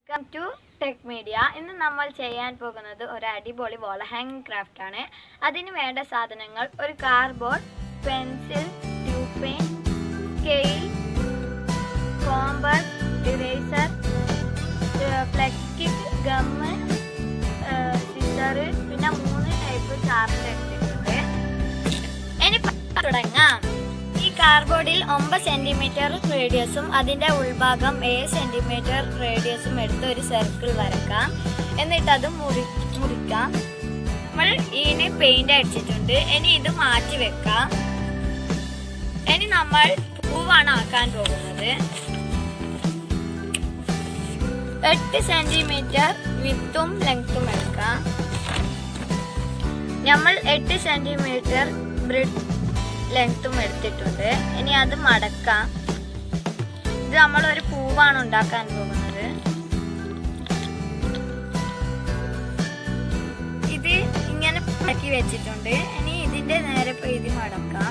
welcome to tech media ഇന്ന് നമ്മൾ ചെയ്യാൻ പോകുന്നത് ഒരു അടിപൊളി വോള ഹാങ്ങിങ് ക്രാഫ്റ്റ് ആണ് അതിന് വേണ്ട സാധനങ്ങൾ ഒരു cardboard pencil tube paint scale compass eraser flex kit gum scissor പിന്നെ മൂന്ന് ടൈപ്പ് ചാർട്ട് എടുത്തിട്ടുണ്ട് ഇനി തുടങ്ങാം ഈ കാർഡ്ബോർഡിൽ ഒമ്പത് സെന്റിമീറ്റർ റേഡിയസും അതിന്റെ ഉൾഭാഗം ഏഴ് സെന്റിമീറ്റർ റേഡിയസും എടുത്ത് ഒരു സർക്കിൾ വരക്കാം എന്നിട്ട് അത് മുറി മുറിക്കാം നമ്മൾ ഇതിന് പെയിന്റ് അടിച്ചിട്ടുണ്ട് ഇനി ഇത് മാറ്റി വെക്കാം ഇനി നമ്മൾ പൂവാണ് ആക്കാൻ പോകുന്നത് എട്ട് സെന്റിമീറ്റർ വിത്തും ലെങ്ത്തും എടുക്കാം നമ്മൾ എട്ട് സെന്റിമീറ്റർ ബ്രിഡ് ലെങ്ത്തും എടുത്തിട്ടുണ്ട് ഇനി അത് മടക്കാം ഇത് നമ്മൾ ഒരു പൂവാണ് ഉണ്ടാക്കാൻ പോകുന്നത് ഇത് ഇങ്ങനെ മടക്കി വെച്ചിട്ടുണ്ട് ഇനി ഇതിന്റെ നേരെ ഇത് മടക്കാം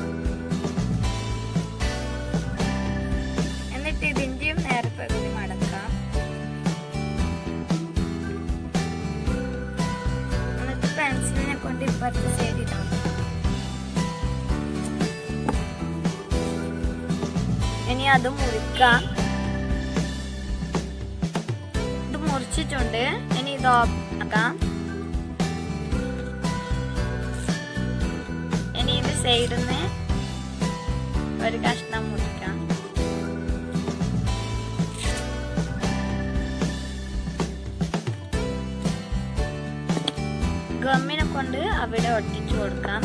എന്നിട്ട് ഇതിന്റെയും നേരെ പകുതി മടക്കാം എന്നിട്ട് പെൻസിലിനെ കൊണ്ട് ഇപ്പുറത്തെ സൈഡ് ഇടാം ഇനി അത് മുറിക്കാം ഇത് മുറിച്ചിട്ടുണ്ട് ഇനി ഇത് ഓപ്പാക്കാം ഇനി ഇത് സൈഡിൽ നിന്ന് ഒരു കഷ്ണം മുറിക്കാം ഗമ്മിനെ കൊണ്ട് അവിടെ ഒട്ടിച്ചു കൊടുക്കാം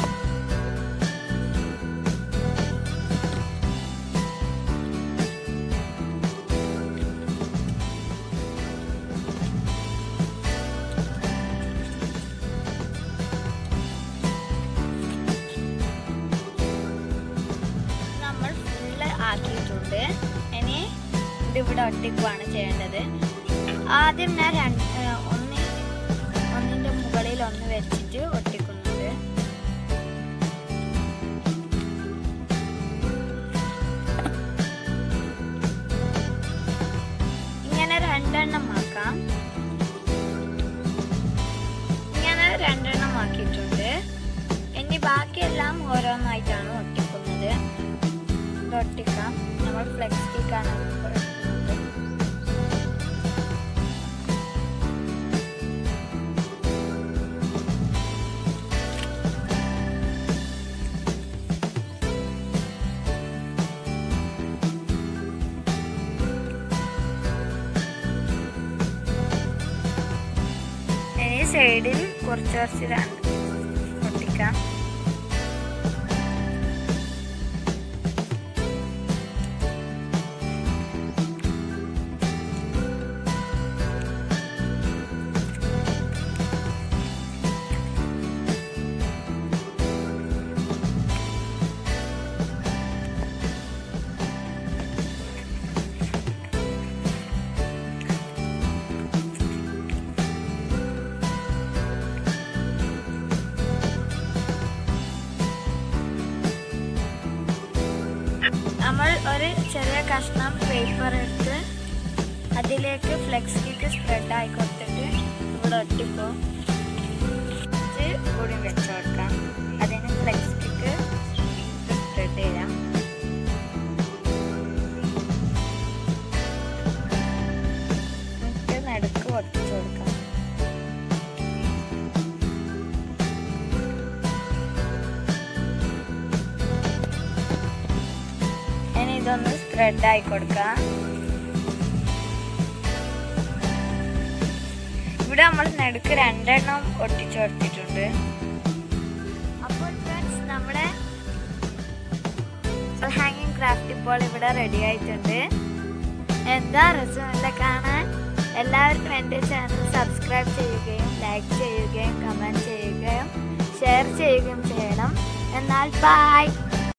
നമ്മൾ ഫുള്ള് ആക്കിയിട്ടുണ്ട് ഇനി ഇത് ഇവിടെ ഒട്ടിക്കുകയാണ് ചെയ്യേണ്ടത് ആദ്യം ഞാൻ രണ്ട് ഏഹ് ഒന്ന് ഒന്നിൻ്റെ മുകളിൽ ഒന്ന് വെച്ചിട്ട് ഒട്ടിക്കുന്നുണ്ട് ഇങ്ങനെ രണ്ടെണ്ണം ആക്കാം ഇങ്ങനെ രണ്ടെണ്ണം ആക്കിയിട്ടുണ്ട് ഇനി ബാക്കിയെല്ലാം ഓരോന്നായിട്ടാണ് ഒട്ടിക്കുന്നത് ഇത് ഒട്ടിക്കാം നമ്മൾ ഫ്ലെക്സ് സ്റ്റിക്കാണ് ഒട്ടിക്കുന്നത് ഇനി സൈഡിൽ കുറച്ച് കുറച്ച് രണ്ട് ഒട്ടിക്കാം നമ്മൾ ഒരു ചെറിയ കഷ്ണം പേപ്പർ എടുത്ത് അതിലേക്ക് ഫ്ലെക്സ് കിറ്റ് സ്പ്രെഡ് ആയി കൊടുത്തിട്ട് ഇവിടെ ഒട്ടിപ്പോ കൂടി വെച്ച് കൊടുക്കാം അതിന് ഫ്ലെക്സ് കിറ്റ് സ്പ്രെഡ് ചെയ്യാം എന്നിട്ട് നടുക്ക് ഒട്ടിച്ചു കൊടുക്കാം ഇനി ഇതൊന്ന് സ്പ്രെഡ് ആയി കൊടുക്കാം ഇവിടെ നമ്മൾ നടുക്ക് രണ്ടെണ്ണം ഒട്ടിച്ചു കൊടുത്തിട്ടുണ്ട് അപ്പോൾ ഫ്രണ്ട്സ് നമ്മുടെ ഹാങ്ങിങ് ക്രാഫ്റ്റ് ഇപ്പോൾ ഇവിടെ റെഡി ആയിട്ടുണ്ട് എന്താ രസമല്ല കാണാൻ എല്ലാവർക്കും എൻ്റെ ചാനൽ സബ്സ്ക്രൈബ് ചെയ്യുകയും ലൈക്ക് ചെയ്യുകയും കമൻറ്റ് ചെയ്യുകയും ഷെയർ ചെയ്യുകയും ചെയ്യണം എന്നാൽ ബൈ